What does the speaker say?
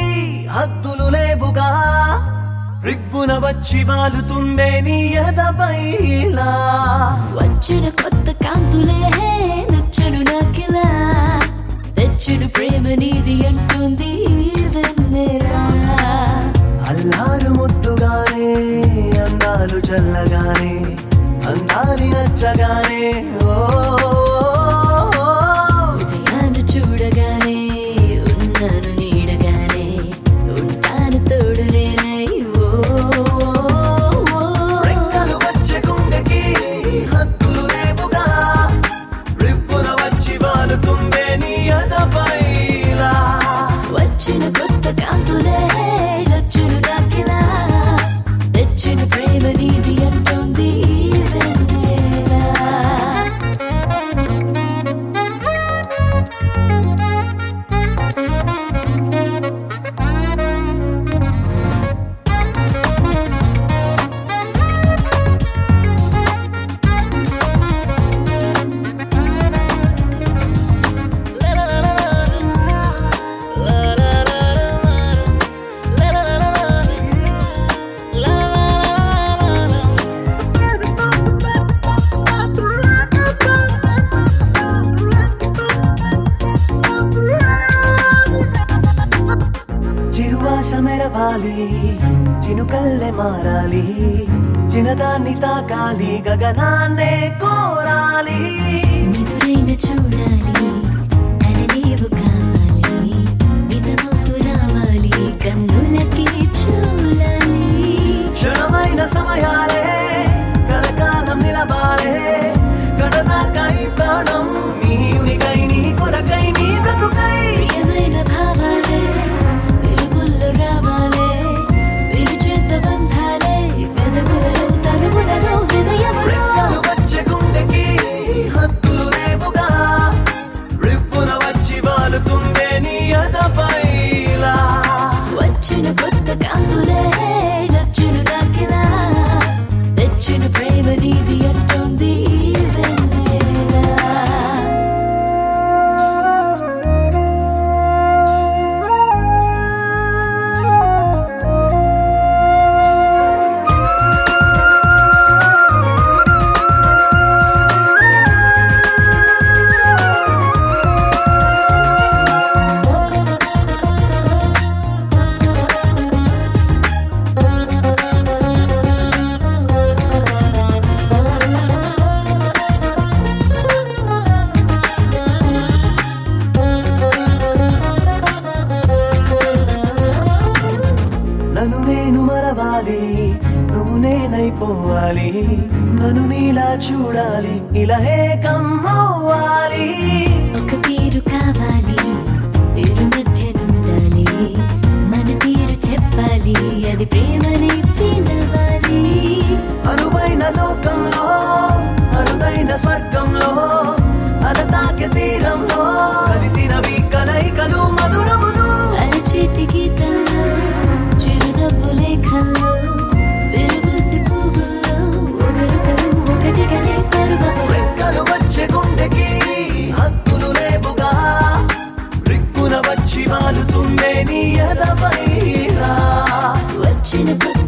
హద్దులు లేవుగా రివ్వున వచ్చి వాలుతుందే నీ ఎదపైలా వచ్చిన కొత్త కాంతులే నచ్చను నాకిలా తెచ్చును ప్రేమ నీది అంటుంది వెన్నెలా అల్లారు ముద్దుగానే అందాలు చల్లగానే అందాలి నచ్చగానే ఓ ఉదయాన్ని చూడగానే ఉన్నాను నీడగానే ఉంటాను తోడు నేనై ఓ, ఓ, ఓ. రెక్కలు వచ్చే గుండెకి హద్దులు లేవుగా రివ్వున వచ్చి వాలుతుందే నీ ఎదపైలా వచ్చిన కొత్త కాంతులే నచ్చును నాకిలా తెచ్చిన ప్రేమ నీది అంటుంది వెన్నెలా చిరువాస మెరవాలి చినుకల్లె మారాలి చిన్నదాన్ని తాకాలి గగనాన్నే కోరాలి నిదురైన చూడాలి కలలేవు కావాలి నిజమవుతూ రావాలి కన్నులకి చూడాలి క్షణమైన సమయాలే కలకాలం నిలబాలే కడదాకై ప్రాణం నీ ఉనికై నీ కొరకై నీ బ్రతుకై ప్రియమైన భావాలే వెలుగుల్లో రావాలే విరుచేత బంధాలే పెదవులలో తనువులలో హృదయములో రెక్కలు వచ్చే గుండెకి హద్దులు లేవుగా రివ్వున వచ్చి వాలుతుందే నీ అదపైలా వచ్చిన కొత్త కాంతులే నచ్చును నాకిలా తెచ్చిన ప్రేమ నీది అంటుంది వెన్నెలా నన్ను నేను మరవాలి నువ్వు నేనైపోవాలి నన్ను నీలా చూడాలి ఇలా ఏకం అవ్వాలి ఒక తీరు కావాలి పేరు మధ్య నుండాలి మన తీరు చెప్పాలి అది ప్రేమని పిలవాలి అనువైన లోకంలో అరుదైన స్వర్గంలో అలతాకి తీరంలో కలిసినవి కలయికలు మధురములు అరచేతి గీతంలో చిరునవ్వు లేఖల్లో విరుబూసి పువ్వుల్లో ఒకరికరు ఒకటిగానే పరువము రెక్కలు వచ్చే గుండెకి హద్దులు లేవుగా రిక్కున వచ్చి వాలుతుందే నీ ఎదపైలా వచ్చిన కొత్త